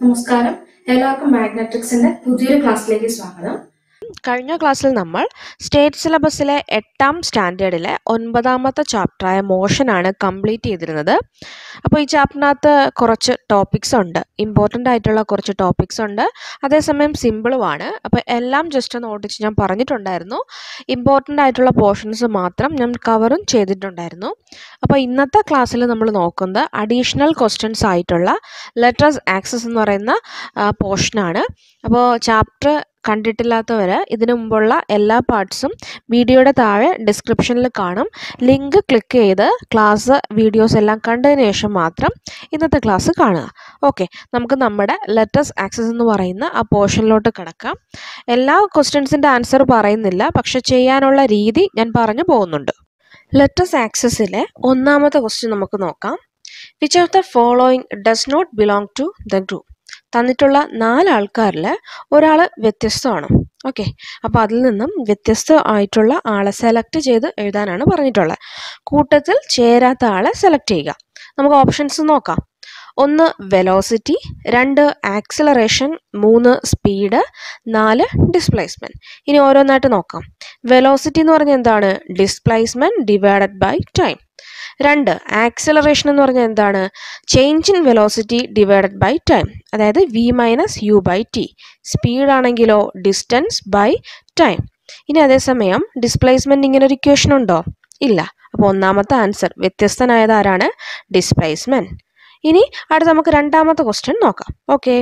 നമസ്കാരം എല്ലാവർക്കും മാഗ്നറ്റിക്സിന്റെ പുതിയൊരു ക്ലാസ്സിലേക്ക് സ്വാഗതം കഴിഞ്ഞ ക്ലാസ്സിൽ നമ്മൾ സ്റ്റേറ്റ് സിലബസിലെ എട്ടാം സ്റ്റാൻഡേർഡിലെ ഒൻപതാമത്തെ ചാപ്റ്ററായ മോഷനാണ് കംപ്ലീറ്റ് ചെയ്തിരുന്നത് അപ്പോൾ ഈ ചാപ്റ്ററിനകത്ത് കുറച്ച് ടോപ്പിക്സ് ഉണ്ട് ഇമ്പോർട്ടൻ്റ് ആയിട്ടുള്ള കുറച്ച് ടോപ്പിക്സ് ഉണ്ട് അതേസമയം സിമ്പിളുമാണ് അപ്പോൾ എല്ലാം ജസ്റ്റ് ഒന്ന് ഓടിച്ച് ഞാൻ പറഞ്ഞിട്ടുണ്ടായിരുന്നു ഇമ്പോർട്ടൻ്റ് ആയിട്ടുള്ള പോർഷൻസ് മാത്രം ഞാൻ കവറും ചെയ്തിട്ടുണ്ടായിരുന്നു അപ്പോൾ ഇന്നത്തെ ക്ലാസ്സിൽ നമ്മൾ നോക്കുന്നത് അഡീഷണൽ ക്വസ്റ്റ്യൻസ് ആയിട്ടുള്ള ലെറ്റേഴ്സ് ആക്സസ് എന്ന് പറയുന്ന പോർഷനാണ് അപ്പോൾ ചാപ്റ്റർ കണ്ടിട്ടില്ലാത്തവർ ഇതിനു മുമ്പുള്ള എല്ലാ പാർട്സും വീഡിയോയുടെ താഴെ ഡിസ്ക്രിപ്ഷനിൽ കാണും ലിങ്ക് ക്ലിക്ക് ചെയ്ത് ക്ലാസ് വീഡിയോസ് എല്ലാം കണ്ടതിന് ശേഷം മാത്രം ഇന്നത്തെ ക്ലാസ് കാണുക ഓക്കെ നമുക്ക് നമ്മുടെ ലെറ്റേഴ്സ് ആക്സസ് എന്ന് പറയുന്ന ആ പോർഷനിലോട്ട് കിടക്കാം എല്ലാ ക്വസ്റ്റ്യൻസിൻ്റെ ആൻസർ പറയുന്നില്ല പക്ഷെ ചെയ്യാനുള്ള രീതി ഞാൻ പറഞ്ഞു പോകുന്നുണ്ട് ലെറ്റേഴ്സ് ആക്സസിലെ ഒന്നാമത്തെ ക്വസ്റ്റ്യൻ നമുക്ക് നോക്കാം which of the following does not belong to the group തന്നിട്ടുള്ള നാല് ആൾക്കാരിൽ ഒരാൾ വ്യത്യസ്തമാണ് ഓക്കെ അപ്പോൾ അതിൽ നിന്നും വ്യത്യസ്ത ആയിട്ടുള്ള ആളെ സെലക്ട് ചെയ്ത് എഴുതാനാണ് പറഞ്ഞിട്ടുള്ളത് കൂട്ടത്തിൽ ചേരാത്ത ആളെ സെലക്ട് ചെയ്യുക നമുക്ക് ഓപ്ഷൻസ് നോക്കാം ഒന്ന് വെലോസിറ്റി രണ്ട് ആക്സിലറേഷൻ മൂന്ന് സ്പീഡ് നാല് ഡിസ്പ്ലേസ്മെൻറ്റ് ഇനി ഓരോന്നായിട്ട് നോക്കാം വെലോസിറ്റി എന്ന് പറഞ്ഞാൽ എന്താണ് ഡിസ്പ്ലേസ്മെൻറ്റ് ഡിവൈഡഡ് ബൈ ടൈം രണ്ട് ആക്സിലറേഷൻ എന്ന് പറഞ്ഞാൽ എന്താണ് change in velocity divided by time അതായത് V minus U by T speed ആണെങ്കിലോ ഡിസ്റ്റൻസ് ബൈ ടൈം ഇനി അതേസമയം ഡിസ്പ്ലേസ്മെന്റ് ഇങ്ങനെ ഒരു ഇക്വേഷൻ ഉണ്ടോ ഇല്ല അപ്പോൾ ഒന്നാമത്തെ ആൻസർ വ്യത്യസ്തനായത് ആരാണ് ഡിസ്പ്ലേസ്മെന്റ് ഇനി അടുത്ത നമുക്ക് രണ്ടാമത്തെ ക്വസ്റ്റ്യൻ നോക്കാം ഓക്കെ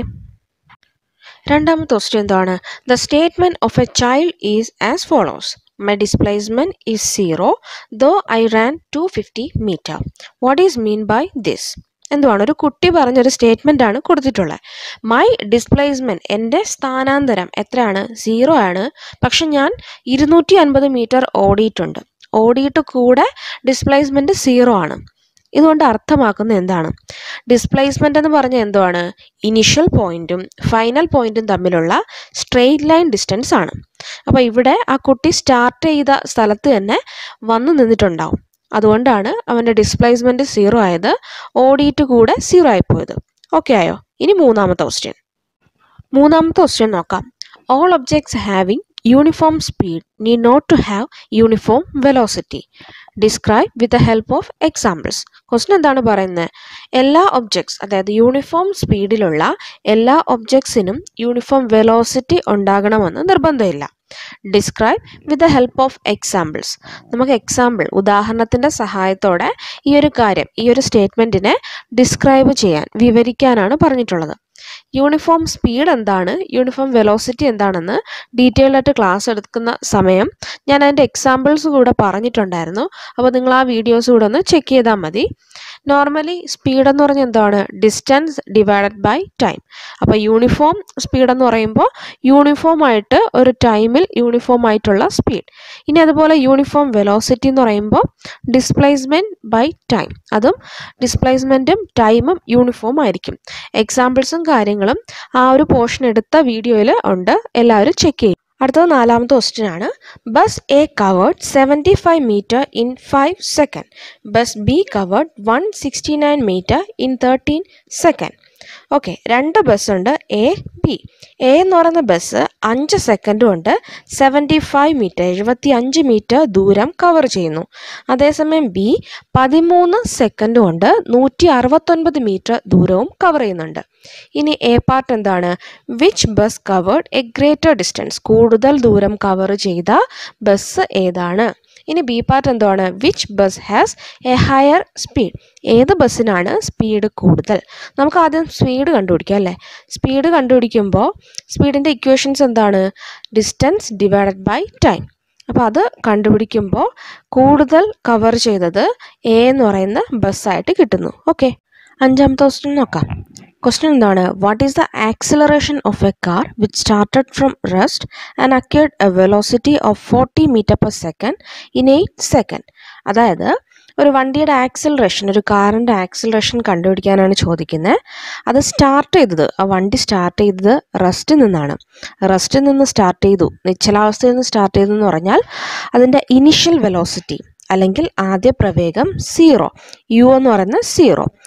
രണ്ടാമത്തെ ക്വസ്റ്റ്യൻ എന്താണ് the statement of a child is as follows my displacement is zero though I ran two fifty metre what is mean by this എന്തുവാണ് ഒരു കുട്ടി പറഞ്ഞൊരു സ്റ്റേറ്റ്മെന്റ് ആണ് കൊടുത്തിട്ടുള്ളത് മൈ ഡിസ്പ്ലേസ്മെന്റ് എൻ്റെ സ്ഥാനാന്തരം എത്രയാണ് സീറോ ആണ് പക്ഷെ ഞാൻ ഇരുന്നൂറ്റി അൻപത് മീറ്റർ ഓടിയിട്ടുണ്ട് ഓടിയിട്ട് കൂടെ ഡിസ്പ്ലേസ്മെന്റ് സീറോ ആണ് ഇതുകൊണ്ട് അർത്ഥമാക്കുന്നത് എന്താണ് ഡിസ്പ്ലേസ്മെന്റ് എന്ന് പറഞ്ഞാൽ എന്തുവാണ് ഇനിഷ്യൽ പോയിന്റും ഫൈനൽ പോയിന്റും തമ്മിലുള്ള സ്ട്രെയിറ്റ് ലൈൻ ഡിസ്റ്റൻസ് ആണ് അപ്പോൾ ഇവിടെ ആ കുട്ടി സ്റ്റാർട്ട് ചെയ്ത സ്ഥലത്ത് തന്നെ വന്നു നിന്നിട്ടുണ്ടാവും അതുകൊണ്ടാണ് അവൻ്റെ ഡിസ്പ്ലേസ്മെന്റ് സീറോ ആയത് ഓടിയിട്ട് കൂടെ സീറോ ആയിപ്പോയത് ഓക്കെ ആയോ ഇനി മൂന്നാമത്തെ ക്വസ്റ്റ്യൻ മൂന്നാമത്തെ ക്വസ്റ്റ്യൻ നോക്കാം all objects having uniform speed need not to have uniform velocity describe with the help of examples question എന്താണ് പറയുന്നത് എല്ലാ ഒബ്ജക്ട്സ് അതായത് യൂണിഫോം സ്പീഡിലുള്ള എല്ലാ ഒബ്ജക്ട്സിനും യൂണിഫോം വെലോസിറ്റി ഉണ്ടാകണമെന്ന് നിർബന്ധമില്ല describe with the help of examples നമുക്ക് എക്സാമ്പിൾ ഉദാഹരണത്തിൻ്റെ സഹായത്തോടെ ഈ ഒരു കാര്യം ഈ ഒരു സ്റ്റേറ്റ്മെൻറ്റിനെ ഡിസ്ക്രൈബ് ചെയ്യാൻ വിവരിക്കാനാണ് പറഞ്ഞിട്ടുള്ളത് യൂണിഫോം സ്പീഡ് എന്താണ് യൂണിഫോം വെലോസിറ്റി എന്താണെന്ന് ഡീറ്റെയിൽ ആയിട്ട് ക്ലാസ് എടുക്കുന്ന സമയം ഞാൻ അതിൻ്റെ എക്സാമ്പിൾസ് കൂടെ പറഞ്ഞിട്ടുണ്ടായിരുന്നു അപ്പോൾ നിങ്ങൾ ആ വീഡിയോസ് കൂടെ ഒന്ന് ചെക്ക് ചെയ്താൽ മതി നോർമലി സ്പീഡ് എന്ന് പറഞ്ഞാൽ എന്താണ് ഡിസ്റ്റൻസ് ഡിവൈഡഡ് ബൈ ടൈം അപ്പോൾ യൂണിഫോം സ്പീഡ് എന്ന് പറയുമ്പോൾ യൂണിഫോം ആയിട്ട് ഒരു ടൈമിൽ യൂണിഫോം ആയിട്ടുള്ള സ്പീഡ് ഇനി അതുപോലെ യൂണിഫോം വെലോസിറ്റി എന്ന് പറയുമ്പോൾ ഡിസ്പ്ലേസ്മെൻറ്റ് ബൈ ടൈം അതും ഡിസ്പ്ലേസ്മെൻറ്റും ടൈമും യൂണിഫോം ആയിരിക്കും എക്സാമ്പിൾസും കാര്യങ്ങളും ആ ഒരു പോർഷൻ എടുത്ത വീഡിയോയിൽ ഉണ്ട് എല്ലാവരും ചെക്ക് ചെയ്യും അടുത്തത് നാലാമത്തെ ക്വസ്റ്റ്യൻ ആണ് bus A covered seventy five metre in five second bus B covered one sixty nine metre in thirteen second okay രണ്ട് ബസ്സുണ്ട് എ ബി എ എന്ന് പറയുന്ന ബസ് അഞ്ച് സെക്കൻഡ് കൊണ്ട് സെവൻറ്റി ഫൈവ് മീറ്റർ എഴുപത്തി അഞ്ച് മീറ്റർ ദൂരം കവർ ചെയ്യുന്നു അതേസമയം ബി പതിമൂന്ന് സെക്കൻഡ് കൊണ്ട് നൂറ്റി അറുപത്തൊൻപത് മീറ്റർ ദൂരവും കവർ ചെയ്യുന്നുണ്ട് ഇനി എ പാർട്ട് എന്താണ് which bus covered a greater distance കൂടുതൽ ദൂരം കവർ ചെയ്ത ബസ് ഏതാണ് ഇനി ബി പാർട്ട് എന്താണ് which bus has a higher speed ഏത് ബസ്സിനാണ് സ്പീഡ് കൂടുതൽ നമുക്ക് ആദ്യം സ്പീഡ് കണ്ടുപിടിക്കാം അല്ലേ സ്പീഡ് കണ്ടുപിടിക്കുമ്പോൾ സ്പീഡിൻ്റെ ഇക്വേഷൻസ് എന്താണ് ഡിസ്റ്റൻസ് ഡിവൈഡഡ് ബൈ ടൈം അപ്പോൾ അത് കണ്ടുപിടിക്കുമ്പോൾ കൂടുതൽ കവർ ചെയ്തത് എ എന്ന് പറയുന്ന ബസ്സായിട്ട് കിട്ടുന്നു ഓക്കെ അഞ്ചാമത്തെ ക്വസ്റ്റ്യൻ നോക്കാം ക്വസ്റ്റ്യൻ എന്താണ് what is the acceleration of a car which started from rest and acquired a velocity of forty metre per second in eight second അതായത് ഒരു വണ്ടിയുടെ ആക്സിലറേഷൻ ഒരു കാറിൻ്റെ ആക്സിലറേഷൻ കണ്ടുപിടിക്കാനാണ് ചോദിക്കുന്നത് അത് സ്റ്റാർട്ട് ചെയ്തത് ആ വണ്ടി സ്റ്റാർട്ട് ചെയ്തത് റെസ്റ്റിൽ നിന്നാണ് റെസ്റ്റിൽ നിന്ന് സ്റ്റാർട്ട് ചെയ്തു നിശ്ചലാവസ്ഥയിൽ നിന്ന് സ്റ്റാർട്ട് ചെയ്തു എന്ന് പറഞ്ഞാൽ അതിൻ്റെ ഇനിഷ്യൽ വെലോസിറ്റി അല്ലെങ്കിൽ ആദ്യ പ്രവേഗം സീറോ യു എന്ന് പറയുന്നത് സീറോ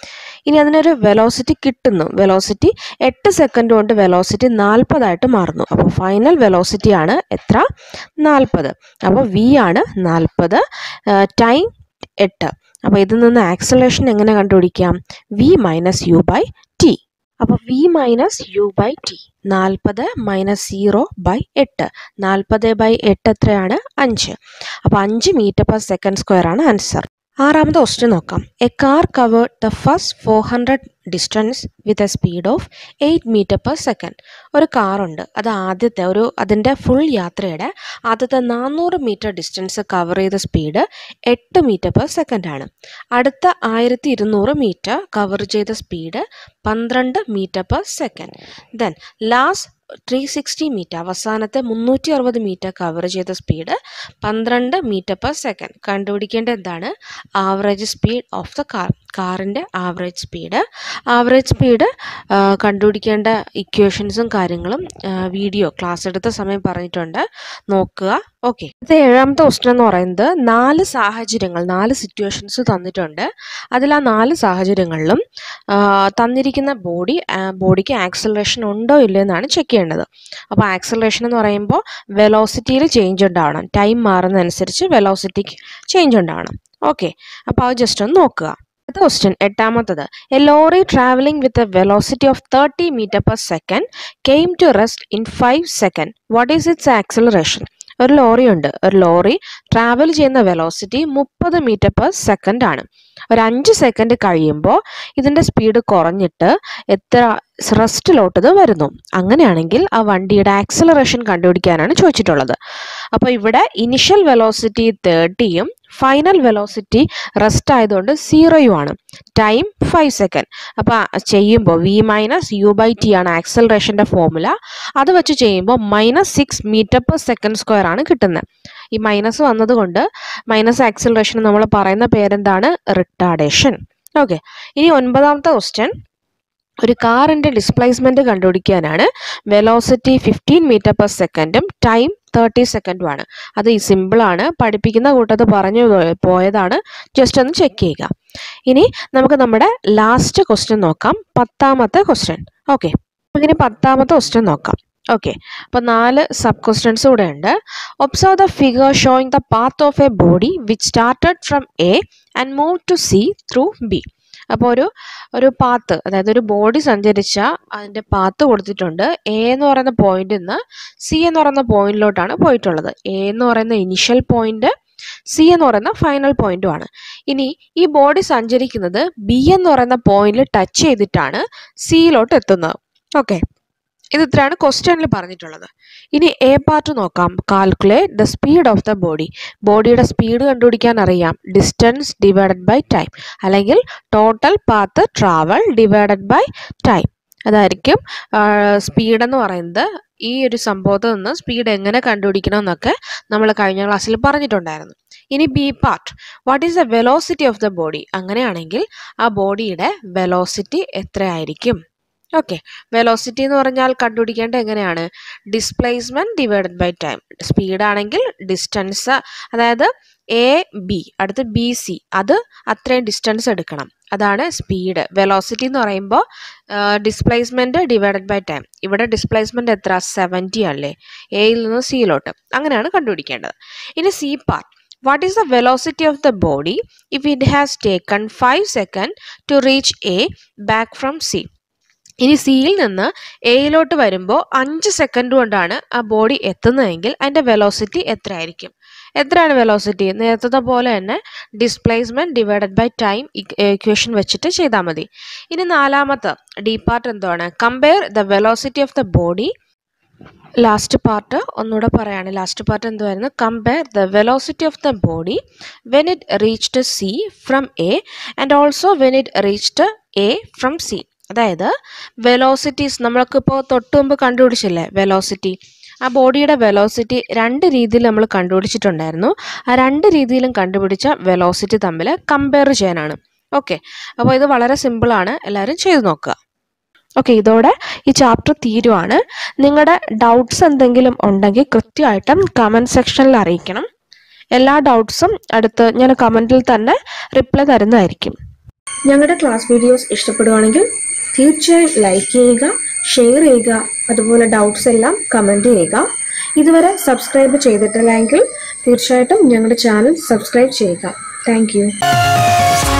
ഇനി അതിനൊരു വെലോസിറ്റി കിട്ടുന്നു വെലോസിറ്റി എട്ട് സെക്കൻഡ് കൊണ്ട് വെലോസിറ്റി നാൽപ്പതായിട്ട് മാറുന്നു അപ്പോൾ ഫൈനൽ വെലോസിറ്റി ആണ് എത്ര നാൽപ്പത് അപ്പോൾ വി ആണ് നാൽപ്പത് ടൈം എട്ട് അപ്പോൾ ഇതിൽ നിന്ന് ആക്സലേഷൻ എങ്ങനെ കണ്ടുപിടിക്കാം V minus U by T അപ്പോൾ V minus U by T നാൽപ്പത് മൈനസ് സീറോ ബൈ എട്ട് നാൽപ്പത് ബൈ എട്ട് എത്രയാണ് അഞ്ച് അപ്പോൾ അഞ്ച് മീറ്റർ പെർ സെക്കൻഡ് സ്ക്വയർ ആണ് ആൻസർ ആറാമത്തെ ക്വസ്റ്റ്യൻ നോക്കാം a car covered the first four hundred distance with a speed of eight metre per second ഒരു കാറുണ്ട് അത് ആദ്യത്തെ ഒരു അതിൻ്റെ ഫുൾ യാത്രയുടെ ആദ്യത്തെ നാനൂറ് മീറ്റർ ഡിസ്റ്റൻസ് കവർ ചെയ്ത സ്പീഡ് എട്ട് മീറ്റർ പെർ സെക്കൻഡ് ആണ് അടുത്ത ആയിരത്തി ഇരുന്നൂറ് മീറ്റർ കവർ ചെയ്ത സ്പീഡ് പന്ത്രണ്ട് metre per second then last three sixty metre അവസാനത്തെ മുന്നൂറ്റി അറുപത് മീറ്റർ കവർ ചെയ്ത സ്പീഡ് പന്ത്രണ്ട് മീറ്റർ പെർ സെക്കൻഡ് കണ്ടുപിടിക്കേണ്ട എന്താണ് average speed of the car കാറിൻ്റെ ആവറേജ് സ്പീഡ് ആവറേജ് സ്പീഡ് കണ്ടുപിടിക്കേണ്ട ഇക്വേഷൻസും കാര്യങ്ങളും വീഡിയോ ക്ലാസ് എടുത്ത സമയം പറഞ്ഞിട്ടുണ്ട് നോക്കുക ഓക്കെ ഇത് ഏഴാമത്തെ ക്വസ്റ്റൻ എന്ന് പറയുന്നത് നാല് സാഹചര്യങ്ങൾ നാല് സിറ്റുവേഷൻസ് തന്നിട്ടുണ്ട് അതിൽ ആ നാല് സാഹചര്യങ്ങളിലും ആ, തന്നിരിക്കുന്ന ബോഡി ബോഡിക്ക് ആക്സലറേഷൻ ഉണ്ടോ ഇല്ലയോ എന്നാണ് ചെക്ക് ചെയ്യേണ്ടത് അപ്പോൾ ആക്സലറേഷൻ എന്ന് പറയുമ്പോൾ വെലോസിറ്റിയിൽ ചേഞ്ച് ഉണ്ടാവണം ടൈം മാറുന്നതനുസരിച്ച് വെലോസിറ്റിക്ക് ചേഞ്ച് ഉണ്ടാവണം ഓക്കെ അപ്പോൾ അത് ജസ്റ്റ് ഒന്ന് നോക്കുക അടുത്ത ക്വസ്റ്റ്യൻ എട്ടാമത്തത് a lorry travelling with a velocity of thirty metre per second came to rest in five second what is its acceleration ഒരു ലോറി ഉണ്ട് ഒരു ലോറി ട്രാവൽ ചെയ്യുന്ന വെലോസിറ്റി മുപ്പത് മീറ്റർ പെർ സെക്കൻഡ് ആണ് ഒരു അഞ്ച് സെക്കൻഡ് കഴിയുമ്പോൾ ഇതിൻ്റെ സ്പീഡ് കുറഞ്ഞിട്ട് എത്ര റെസ്റ്റിലോട്ട് ഇത് വരുന്നു അങ്ങനെയാണെങ്കിൽ ആ വണ്ടിയുടെ ആക്സലറേഷൻ കണ്ടുപിടിക്കാനാണ് ചോദിച്ചിട്ടുള്ളത് അപ്പോൾ ഇവിടെ ഇനിഷ്യൽ വെലോസിറ്റി തേർട്ടിയും ഫൈനൽ വെലോസിറ്റി റെസ്റ്റ് ആയതുകൊണ്ട് സീറോയും ആണ് ടൈം ഫൈവ് സെക്കൻഡ് അപ്പോൾ ചെയ്യുമ്പോൾ V minus U by T ആണ് ആക്സലറേഷൻ്റെ ഫോർമുല അത് വെച്ച് ചെയ്യുമ്പോൾ minus six metre per second square ആണ് കിട്ടുന്നത് ഈ മൈനസ് വന്നതുകൊണ്ട് മൈനസ് ആക്സലറേഷൻ നമ്മൾ പറയുന്ന പേരെന്താണ് റിട്ടാർഡേഷൻ ഓക്കെ ഇനി ഒൻപതാമത്തെ ക്വസ്റ്റ്യൻ ഒരു കാറിൻ്റെ ഡിസ്പ്ലേസ്മെൻറ്റ് കണ്ടുപിടിക്കാനാണ് വെലോസിറ്റി ഫിഫ്റ്റീൻ മീറ്റർ പെർ സെക്കൻഡും ടൈം തേർട്ടി സെക്കൻഡും ആണ് അത് ഈ സിമ്പിളാണ് പഠിപ്പിക്കുന്ന കൂട്ടത്ത് പറഞ്ഞു പോയ- പോയതാണ് ജസ്റ്റ് ഒന്ന് ചെക്ക് ചെയ്യുക ഇനി നമുക്ക് നമ്മുടെ ലാസ്റ്റ് ക്വസ്റ്റ്യൻ നോക്കാം പത്താമത്തെ ക്വസ്റ്റ്യൻ ഓക്കെ ഇങ്ങനെ പത്താമത്തെ ക്വസ്റ്റ്യൻ നോക്കാം ഓക്കെ അപ്പോൾ നാല് സബ് ക്വസ്റ്റ്യൻസ് കൂടെ ഉണ്ട് observe the figure showing the path of a body which started from A and move to C through B അപ്പോൾ ഒരു ഒരു പാത്ത് അതായത് ഒരു ബോഡി സഞ്ചരിച്ച അതിൻ്റെ പാത്ത് കൊടുത്തിട്ടുണ്ട് എ എന്ന് പറയുന്ന പോയിന്റിൽ നിന്ന് സി എന്ന് പറയുന്ന പോയിന്റിലോട്ടാണ് പോയിട്ടുള്ളത് എ എന്ന് പറയുന്ന ഇനിഷ്യൽ പോയിന്റ് സി എന്ന് പറയുന്ന ഫൈനൽ പോയിന്റുമാണ് ഇനി ഈ ബോഡി സഞ്ചരിക്കുന്നത് ബി എന്ന് പറയുന്ന പോയിന്റിൽ ടച്ച് ചെയ്തിട്ടാണ് സിയിലോട്ട് എത്തുന്നത് ഓക്കെ ഇത് ഇത്രയാണ് ക്വസ്റ്റ്യനിൽ പറഞ്ഞിട്ടുള്ളത് ഇനി എ പാർട്ട് നോക്കാം calculate the speed of the body ബോഡിയുടെ സ്പീഡ് കണ്ടുപിടിക്കാൻ അറിയാം ഡിസ്റ്റൻസ് ഡിവൈഡഡ് ബൈ ടൈം അല്ലെങ്കിൽ total path travel divided by time അതായിരിക്കും സ്പീഡ് എന്ന് പറയുന്നത് ഈ ഒരു സംഭവത്തിൽ നിന്ന് സ്പീഡ് എങ്ങനെ കണ്ടുപിടിക്കണം എന്നൊക്കെ നമ്മൾ കഴിഞ്ഞ ക്ലാസ്സിൽ പറഞ്ഞിട്ടുണ്ടായിരുന്നു ഇനി B part what is the velocity of the body അങ്ങനെയാണെങ്കിൽ ആ ബോഡിയുടെ വെലോസിറ്റി എത്രയായിരിക്കും ഓക്കെ വെലോസിറ്റി എന്ന് പറഞ്ഞാൽ കണ്ടുപിടിക്കേണ്ട എങ്ങനെയാണ് displacement divided by time speed ആണെങ്കിൽ ഡിസ്റ്റൻസ് അതായത് എ ബി അടുത്ത് ബി സി അത് അത്രയും ഡിസ്റ്റൻസ് എടുക്കണം അതാണ് സ്പീഡ് വെലോസിറ്റി എന്ന് പറയുമ്പോൾ ഡിസ്പ്ലേസ്മെന്റ് ഡിവൈഡഡ് ബൈ ടൈം ഇവിടെ ഡിസ്പ്ലേസ്മെന്റ് എത്ര സെവൻറ്റി അല്ലേ എയിൽ നിന്ന് സിയിലോട്ട് അങ്ങനെയാണ് കണ്ടുപിടിക്കേണ്ടത് ഇനി C part what is the velocity of the body if it has taken five second to reach A back from C ഇനി സിയിൽ നിന്ന് എയിലോട്ട് വരുമ്പോൾ അഞ്ച് സെക്കൻഡ് കൊണ്ടാണ് ആ ബോഡി എത്തുന്നതെങ്കിൽ അതിൻ്റെ വെലോസിറ്റി എത്രയായിരിക്കും എത്രയാണ് വെലോസിറ്റി നേരത്തെ പോലെ തന്നെ displacement divided by time equation വെച്ചിട്ട് ചെയ്താൽ മതി ഇനി നാലാമത്തെ ഡി പാർട്ട് എന്താണ് compare the velocity of the body last part ഒന്നുകൂടെ പറയാണ് ലാസ്റ്റ് പാർട്ട് എന്തുവായിരുന്നു compare the velocity of the body when it reached C from A and also when it reached A from C അതായത് velocities നമ്മൾക്കിപ്പോൾ തൊട്ട് മുമ്പ് കണ്ടുപിടിച്ചില്ലേ velocity ആ ബോഡിയുടെ velocity രണ്ട് രീതിയിൽ നമ്മൾ കണ്ടുപിടിച്ചിട്ടുണ്ടായിരുന്നു ആ രണ്ട് രീതിയിലും കണ്ടുപിടിച്ച വെലോസിറ്റി തമ്മിൽ കമ്പയർ ചെയ്യാനാണ് ഓക്കെ അപ്പോൾ ഇത് വളരെ സിമ്പിളാണ് എല്ലാവരും ചെയ്തു നോക്കുക ഓക്കെ ഇതോടെ ഈ ചാപ്റ്റർ തീരുവാണ് നിങ്ങളുടെ ഡൗട്ട്സ് എന്തെങ്കിലും ഉണ്ടെങ്കിൽ കൃത്യമായിട്ടും കമൻറ്റ് സെക്ഷനിൽ അറിയിക്കണം എല്ലാ ഡൗട്ട്സും അടുത്ത് ഞാൻ കമൻറ്റിൽ തന്നെ റിപ്ലൈ തരുന്നതായിരിക്കും ഞങ്ങളുടെ ക്ലാസ് വീഡിയോസ് ഇഷ്ടപ്പെടുകയാണെങ്കിൽ തീർച്ചയായും ലൈക്ക് ചെയ്യുക ഷെയർ ചെയ്യുക അതുപോലെ ഡൗട്ട്സ് എല്ലാം കമൻറ്റ് ചെയ്യുക ഇതുവരെ സബ്സ്ക്രൈബ് ചെയ്തിട്ടില്ലെങ്കിൽ തീർച്ചയായിട്ടും ഞങ്ങളുടെ ചാനൽ സബ്സ്ക്രൈബ് ചെയ്യുക താങ്ക്